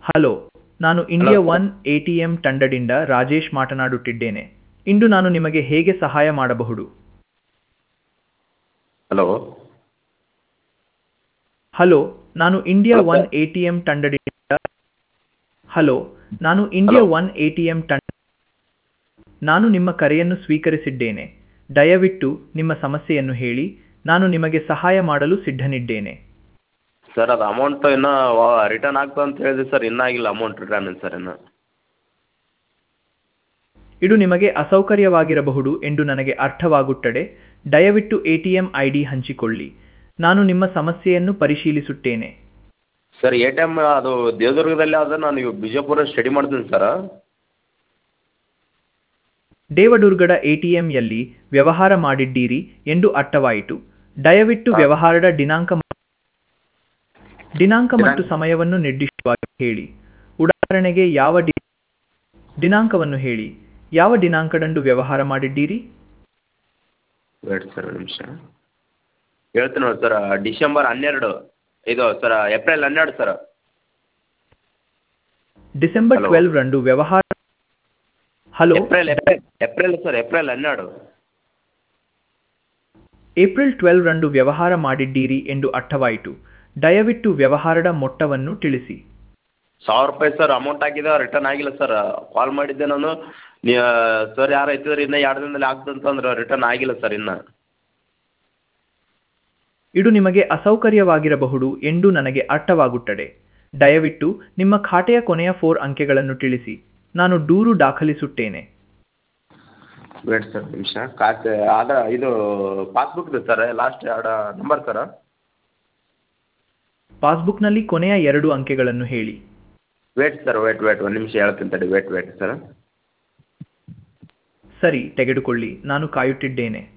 Hello ನಾನು India one A T M ತಂಡದಿಂದ ರಾಜೇಶ್ ಮಾತನಾಡುತ್ತಿದ್ದೇನೆ ಇಂದು ನಾನು ನಿಮಗೆ ಹೇಗೆ ಸಹಾಯ ಮಾಡಬಹುದು ಹಲೋ ಹಲೋ ನಾನು India hello, one sir. A T M ತಂಡದಿಂದ ಹಲೋ ನಾನು India hello. One A T M ತಂಡ ನಾನು ನಿಮ್ಮ ಕರೆಯನ್ನು ಸ್ವೀಕರಿಸಿದ್ದೇನೆ ದಯವಿಟ್ಟು ನಿಮ್ಮ ಸಮಸ್ಯೆಯನ್ನು ಹೇಳಿ ನಾನು ನಿಮಗೆ ಸಹಾಯ ಮಾಡಲು ಸಿದ್ಧನಿದ್ದೇನೆ ಸರ್ ಅದು ಅಮೌಂಟ್ ಇನ್ನೂ ರಿಟರ್ನ್ ಆಗ್ತದೆ ಅಂತ ಹೇಳಿದೆ ಸರ್ ಇನ್ನೂ ಆಗಿಲ್ಲ ಅಮೌಂಟ್ ರಿಟರ್ನ್ ಸರ್ ಇನ್ನು ಇದು ನಿಮಗೆ ಅಸೌಕರ್ಯವಾಗಿರಬಹುದು ಎಂದು ನನಗೆ ಅರ್ಥವಾಗುತ್ತದೆ ದಯವಿಟ್ಟು A T M I D ಹಂಚಿಕೊಳ್ಳಿ ನಾನು ನಿಮ್ಮ ಸಮಸ್ಯೆಯನ್ನು ಪರಿಶೀಲಿಸುತ್ತೇನೆ ಸರ್ ಎ ಟಿ ಎಮ್ ಅದು ದೇವದುರ್ಗದಲ್ಲಿ ಆದರೆ ನಾನು ಇವಾಗ ಬಿಜಾಪುರ ಸ್ಟಡಿ ಮಾಡ್ತೀನಿ ಸರ್ ದೇವದುರ್ಗದ ಎಟಿಎಂಯಲ್ಲಿ ವ್ಯವಹಾರ ಮಾಡಿದ್ದೀರಿ ಎಂದು ಅರ್ಥವಾಯಿತು ದಯವಿಟ್ಟು ಹಾ. ವ್ಯವಹಾರದ ದಿನಾಂಕ ಮ- ದಿನಾಂಕ ದಿನಾಂಕ- ಮತ್ತು ಸಮಯವನ್ನು ನಿರ್ದಿಷ್ಟವಾಗಿ ಹೇಳಿ ಉದಾಹರಣೆಗೆ ಯಾವ ದಿ ದಿನಾಂಕವನ್ನು ಹೇಳಿ ಯಾವ ದಿನಾಂಕದಂದು ವ್ಯವಹಾರ ಮಾಡಿದ್ದೀರಿ ವೇಟ್ ಸರ್ ಒಂದು ನಿಮಿಷ ಹೇಳ್ತೀನಿ ನೋಡಿ ಸರ್ ಡಿಸೆಂಬರ್ ಹನ್ನೆರಡು ಇದು ಸರ್ ಏಪ್ರಿಲ್ ಹನ್ನೆರಡು ಸರ್ ಡಿಸೆಂಬರ್ Hello. ಟ್ವೆಲ್ವ್ ರಂದು ವ್ಯವಹಾರ hello April April April sir April ಹನ್ನೆರಡು ಏಪ್ರಿಲ್ ಟ್ವೆಲ್ವ್ ರಂದು ವ್ಯವಹಾರ ಮಾಡಿದ್ದೀರಿ ಎಂದು ಅರ್ಥವಾಯಿತು ದಯವಿಟ್ಟು ವ್ಯವಹಾರದ ಮೊತ್ತವನ್ನು ತಿಳಿಸಿ ಸಾವಿರ ರೂಪಾಯಿ ಸರ್ ಅಮೌಂಟ್ ಹಾಕಿದೆ ರಿಟರ್ನ್ ಆಗಿಲ್ಲ ಸರ್ ಕಾಲ್ ಮಾಡಿದ್ದೆ ನಾನು ನೀ ಸರ್ ಯಾರು ಐತಿದ್ರೆ ಇನ್ನೂ ಎರಡು ದಿನದಲ್ಲಿ ಆಗ್ತದೆ ಅಂತಂದ್ರೆ ರಿಟರ್ನ್ ಆಗಿಲ್ಲ ಸರ್ ಇನ್ನು ಇದು ನಿಮಗೆ ಅಸೌಕರ್ಯವಾಗಿರಬಹುದು ಎಂದು ನನಗೆ ಅರ್ಥವಾಗುತ್ತದೆ ದಯವಿಟ್ಟು ನಿಮ್ಮ ಖಾತೆಯ ಕೊನೆಯ ಫೋರ್ ಅಂಕೆಗಳನ್ನು ತಿಳಿಸಿ ನಾನು ದೂರು ದಾಖಲಿಸುತ್ತೇನೆ ವೇಟ್ ಸರ್ ನಿಮಿಷ ಖಾತೆ ಆಧಾರ್ ಇದು ಪಾಸ್ಬುಕ್ ಇದೆ ಸರ್ ಲಾಸ್ಟ್ ಎರಡು ನಂಬರ್ ಸರ್ ಪಾಸ್ಬುಕ್ನಲ್ಲಿ ಕೊನೆಯ ಎರಡು ಅಂಕೆಗಳನ್ನು ಹೇಳಿ ವೇಟ್ ಸರ್ ವೇಟ್ ವೇಟ್ ಒಂದು ನಿಮಿಷ ಹೇಳ್ತೀನಿ ತಡಿ ವೇಟ್ ವೇಟ್ ಸರ್ ಸರಿ ತೆಗೆದುಕೊಳ್ಳಿ ನಾನು ಕಾಯುತ್ತಿದ್ದೇನೆ